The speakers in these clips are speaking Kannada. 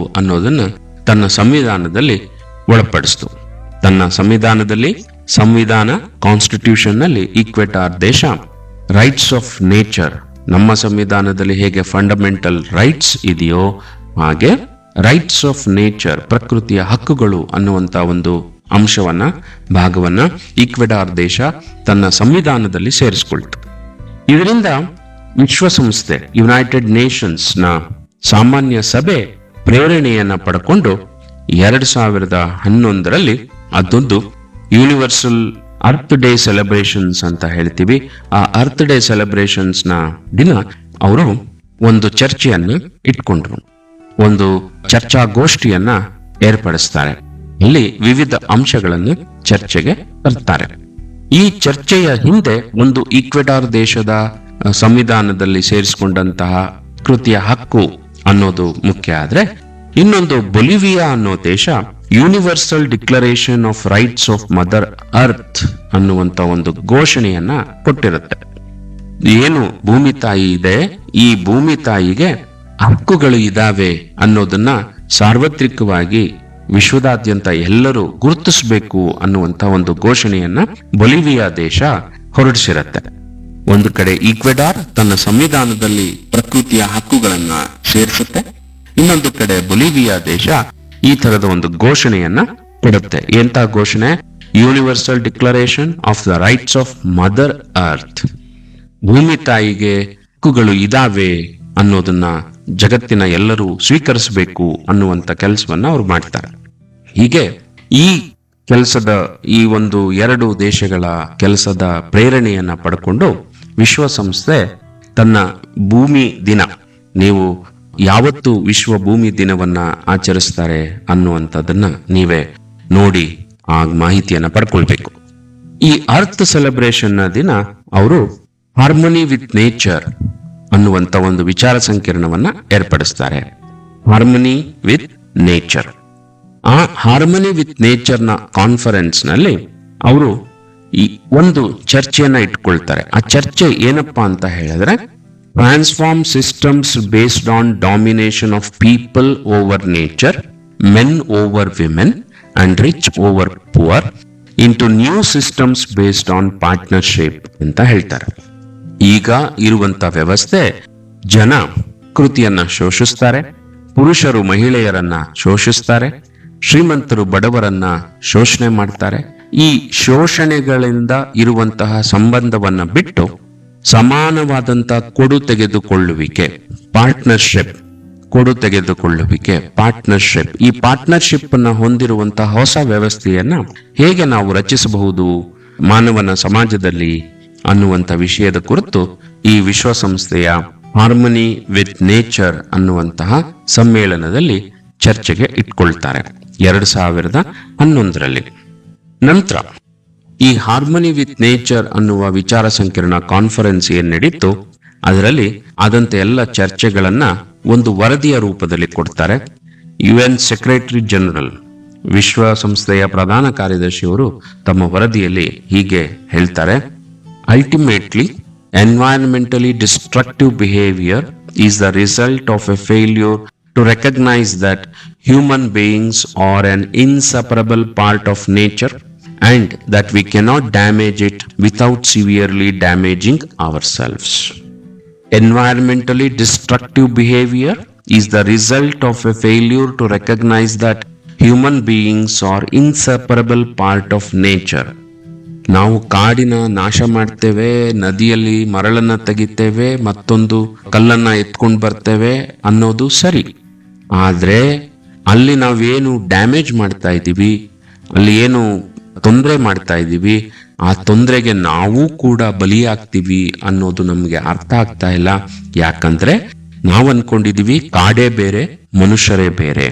ಅನ್ನೋದನ್ನ ತನ್ನ ಸಂವಿಧಾನದಲ್ಲಿ ಒಳಪಡಿಸ್ತು ತನ್ನ ಸಂವಿಧಾನದಲ್ಲಿ ಸಂವಿಧಾನ ಕಾನ್ಸ್ಟಿಟ್ಯೂಷನ್ ನಲ್ಲಿ ಈಕ್ವೆಟಾರ್ ದೇಶ ರೈಟ್ಸ್ ಆಫ್ ನೇಚರ್ ನಮ್ಮ ಸಂವಿಧಾನದಲ್ಲಿ ಹೇಗೆ ಫಂಡಮೆಂಟಲ್ ರೈಟ್ಸ್ ಇದೆಯೋ ಹಾಗೆ ರೈಟ್ಸ್ ಆಫ್ ನೇಚರ್ ಪ್ರಕೃತಿಯ ಹಕ್ಕುಗಳು ಅನ್ನುವಂತ ಒಂದು ಅಂಶವನ್ನ ಭಾಗವನ್ನ ಈಕ್ವೆಡಾರ್ ದೇಶ ತನ್ನ ಸಂವಿಧಾನದಲ್ಲಿ ಸೇರಿಸ್ಕೊಳ್ತು ಇದರಿಂದ ವಿಶ್ವಸಂಸ್ಥೆ ಯುನೈಟೆಡ್ ನೇಷನ್ಸ್ ನ ಸಾಮಾನ್ಯ ಸಭೆ ಪ್ರೇರಣೆಯನ್ನ ಪಡ್ಕೊಂಡು ಎರಡ್ ಸಾವಿರದ ಹನ್ನೊಂದರಲ್ಲಿ ಅದೊಂದು ಯೂನಿವರ್ಸಲ್ ಅರ್ತ್ ಡೇ ಸೆಲೆಬ್ರೇಷನ್ಸ್ ಅಂತ ಹೇಳ್ತೀವಿ ಆ ಅರ್ತ್ ಡೇ ಸೆಲೆಬ್ರೇಷನ್ಸ್ ನ ದಿನ ಅವರು ಒಂದು ಚರ್ಚೆಯನ್ನು ಇಟ್ಕೊಂಡ್ರು ಒಂದು ಚರ್ಚಾಗೋಷ್ಠಿಯನ್ನ ಏರ್ಪಡಿಸ್ತಾರೆ ಇಲ್ಲಿ ವಿವಿಧ ಅಂಶಗಳನ್ನು ಚರ್ಚೆಗೆ ತರ್ತಾರೆ ಈ ಚರ್ಚೆಯ ಹಿಂದೆ ಒಂದು ಈಕ್ವೆಡಾರ್ ದೇಶದ ಅ, ಸಂವಿಧಾನದಲ್ಲಿ ಸೇರಿಸಿಕೊಂಡಂತಹ ಕೃತಿಯ ಹಕ್ಕು ಅನ್ನೋದು ಮುಖ್ಯ ಆದ್ರೆ ಇನ್ನೊಂದು ಬೊಲಿವಿಯಾ ಅನ್ನೋ ದೇಶ universal declaration of rights of mother earth ಅನ್ನುವಂತ ಒಂದು ಘೋಷಣೆಯನ್ನ ಕೊಟ್ಟಿರುತ್ತೆ ಏನು ಭೂಮಿ ತಾಯಿ ಇದೆ ಈ ಭೂಮಿ ತಾಯಿಗೆ ಹಕ್ಕುಗಳು ಇದಾವೆ ಅನ್ನೋದನ್ನ ಸಾರ್ವತ್ರಿಕವಾಗಿ ವಿಶ್ವದಾದ್ಯಂತ ಎಲ್ಲರೂ ಗುರುತಿಸಬೇಕು ಅನ್ನುವಂತ ಒಂದು ಘೋಷಣೆಯನ್ನ ಬೊಲಿವಿಯಾ ದೇಶ ಹೊರಡಿಸಿರತ್ತೆ ಒಂದು ಕಡೆ ಈಕ್ವೆಡಾರ್ ತನ್ನ ಸಂವಿಧಾನದಲ್ಲಿ ಪ್ರಕೃತಿಯ ಹಕ್ಕುಗಳನ್ನ ಸೇರಿಸುತ್ತೆ ಇನ್ನೊಂದು ಕಡೆ ಬೊಲಿವಿಯಾ ದೇಶ ಈ ತರದ ಒಂದು ಘೋಷಣೆಯನ್ನ ಕೊಡುತ್ತೆ ಎಂತ ಘೋಷಣೆ universal declaration of the rights of mother earth ಭೂಮಿ ತಾಯಿಗೆ ಹಕ್ಕುಗಳು ಇದಾವೆ ಅನ್ನೋದನ್ನ ಜಗತ್ತಿನ ಎಲ್ಲರೂ ಸ್ವೀಕರಿಸಬೇಕು ಅನ್ನುವಂತ ಕೆಲಸವನ್ನ ಅವ್ರು ಮಾಡ್ತಾರೆ ಹೀಗೆ ಈ ಕೆಲಸದ ಈ ಒಂದು ಎರಡು ದೇಶಗಳ ಕೆಲಸದ ಪ್ರೇರಣೆಯನ್ನ ಪಡ್ಕೊಂಡು ವಿಶ್ವಸಂಸ್ಥೆ ತನ್ನ ಭೂಮಿ ದಿನ ನೀವು ಯಾವತ್ತು ವಿಶ್ವ ಭೂಮಿ ದಿನವನ್ನ ಆಚರಿಸ್ತಾರೆ ಅನ್ನುವಂಥದ್ದನ್ನ ನೀವೇ ನೋಡಿ ಆ ಮಾಹಿತಿಯನ್ನ ಪಡ್ಕೊಳ್ಬೇಕು ಈ ಅರ್ತ್ ಸೆಲೆಬ್ರೇಷನ್ ನ ದಿನ ಅವರು ಹಾರ್ಮೋನಿ ವಿತ್ ನೇಚರ್ ಅನ್ನುವಂತ ಒಂದು ವಿಚಾರ ಸಂಕಿರಣವನ್ನ ಏರ್ಪಡಿಸ್ತಾರೆ ಹಾರ್ಮೋನಿ ವಿತ್ ನೇಚರ್ ಆ ಹಾರ್ಮೋನಿ ವಿತ್ ನೇಚರ್ ನ ಕಾನ್ಫರೆನ್ಸ್ ನಲ್ಲಿ ಅವರು ಈ ಒಂದು ಚರ್ಚೆಯನ್ನ ಇಟ್ಕೊಳ್ತಾರೆ ಆ ಚರ್ಚೆ ಏನಪ್ಪಾ ಅಂತ ಹೇಳಿದ್ರೆ transform systems based on domination of people over nature men over women and rich over poor into new systems based on partnership ಅಂತ ಹೇಳ್ತಾರೆ ಈಗ ಇರುವಂತ ವ್ಯವಸ್ಥೆ ಜನ ಕೃತಿಯನ್ನ ಶೋಷಿಸ್ತಾರೆ ಪುರುಷರು ಮಹಿಳೆಯರನ್ನ ಶೋಷಿಸ್ತಾರೆ ಶ್ರೀಮಂತರು ಬಡವರನ್ನ ಶೋಷಣೆ ಮಾಡ್ತಾರೆ ಈ ಶೋಷಣೆಗಳಿಂದ ಇರುವಂತಹ ಸಂಬಂಧವನ್ನ ಬಿಟ್ಟು ಸಮಾನವಾದಂತ ಕೊಡು ತೆಗೆದುಕೊಳ್ಳುವಿಕೆ ಪಾರ್ಟ್ನರ್ಶಿಪ್ ಕೊಡು ತೆಗೆದುಕೊಳ್ಳುವಿಕೆ ಪಾರ್ಟ್ನರ್ಶಿಪ್ ಈ ಪಾರ್ಟ್ನರ್ಶಿಪ್ ಅನ್ನ ಹೊಂದಿರುವಂತಹ ಹೊಸ ವ್ಯವಸ್ಥೆಯನ್ನ ಹೇಗೆ ನಾವು ರಚಿಸಬಹುದು ಮಾನವನ ಸಮಾಜದಲ್ಲಿ ಅನ್ನುವಂತ ವಿಷಯದ ಕುರಿತು ಈ ವಿಶ್ವಸಂಸ್ಥೆಯ ಹಾರ್ಮನಿ ವಿತ್ ನೇಚರ್ ಅನ್ನುವಂತಹ ಸಮ್ಮೇಳನದಲ್ಲಿ ಚರ್ಚೆಗೆ ಇಟ್ಕೊಳ್ತಾರೆ ಎರಡ್ ಸಾವಿರದ ಹನ್ನೊಂದರಲ್ಲಿ ನಂತರ ಈ ಹಾರ್ಮನಿ ವಿತ್ ನೇಚರ್ ಅನ್ನುವ ವಿಚಾರ ಸಂಕಿರಣ ಕಾನ್ಫರೆನ್ಸ್ ಏನ್ ನಡೀತು ಅದರಲ್ಲಿ ಆದಂತ ಎಲ್ಲ ಚರ್ಚೆಗಳನ್ನ ಒಂದು ವರದಿಯ ರೂಪದಲ್ಲಿ ಕೊಡ್ತಾರೆ ಯು ಎನ್ ಸೆಕ್ರೆಟರಿ ಜನರಲ್ ವಿಶ್ವಸಂಸ್ಥೆಯ ಪ್ರಧಾನ ಕಾರ್ಯದರ್ಶಿಯವರು ತಮ್ಮ ವರದಿಯಲ್ಲಿ ಹೀಗೆ ಹೇಳ್ತಾರೆ ultimately environmentally destructive behaviour is the result of a failure to recognize that human beings are an inseparable part of nature and that we cannot damage it without severely damaging ourselves. Environmentally destructive behavior is the result of a failure to recognize that human beings are inseparable part of nature. ನಾವು ಕಾಡಿನ ನಾಶ ಮಾಡ್ತೇವೆ ನದಿಯಲ್ಲಿ ಮರಳನ್ನ ತೆಗಿತೇವೆ ಮತ್ತೊಂದು ಕಲ್ಲನ್ನ ಎತ್ಕೊಂಡು ಬರ್ತೇವೆ ಅನ್ನೋದು ಸರಿ ಆದ್ರೆ ಅಲ್ಲಿ ನಾವೇನು ಡ್ಯಾಮೇಜ್ ಮಾಡ್ತಾ ಇದ್ದೀವಿ ಅಲ್ಲಿ ಏನು ತೊಂದರೆ ಮಾಡ್ತಾ ಇದ್ದೀವಿ ಆ ತೊಂದರೆಗೆ ನಾವು ಕೂಡ ಬಲಿಯಾಗ್ತೀವಿ ಅನ್ನೋದು ನಮ್ಗೆ ಅರ್ಥ ಆಗ್ತಾ ಇಲ್ಲ ಯಾಕಂದ್ರೆ ನಾವ್ ಅನ್ಕೊಂಡಿದೀವಿ ಕಾಡೇ ಬೇರೆ ಮನುಷ್ಯರೇ ಬೇರೆ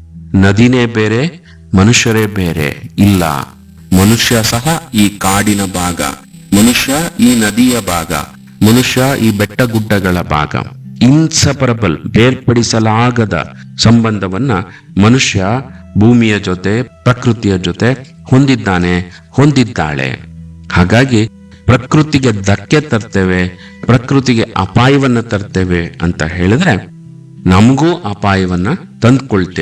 ನದಿನೇ ಬೇರೆ ಮನುಷ್ಯರೇ ಬೇರೆ ಇಲ್ಲ ಮನುಷ್ಯ ಸಹ ಈ ಕಾಡಿನ ಭಾಗ ಮನುಷ್ಯ ಈ ನದಿಯ ಭಾಗ ಮನುಷ್ಯ ಈ ಬೆಟ್ಟ ಗುಡ್ಡಗಳ ಭಾಗ ಇನ್ಸಪರಬಲ್ ಬೇರ್ಪಡಿಸಲಾಗದ ಸಂಬಂಧವನ್ನ ಮನುಷ್ಯ ಭೂಮಿಯ ಜೊತೆ ಪ್ರಕೃತಿಯ ಜೊತೆ ಹೊಂದಿದ್ದಾನೆ ಹೊಂದಿದ್ದಾಳೆ ಹಾಗಾಗಿ ಪ್ರಕೃತಿಗೆ ಧಕ್ಕೆ ತರ್ತೇವೆ ಪ್ರಕೃತಿಗೆ ಅಪಾಯವನ್ನ ತರ್ತೇವೆ ಅಂತ ಹೇಳಿದ್ರೆ ನಮಗೂ ಅಪಾಯವನ್ನ ತಂದ್ಕೊಳ್ತೇವೆ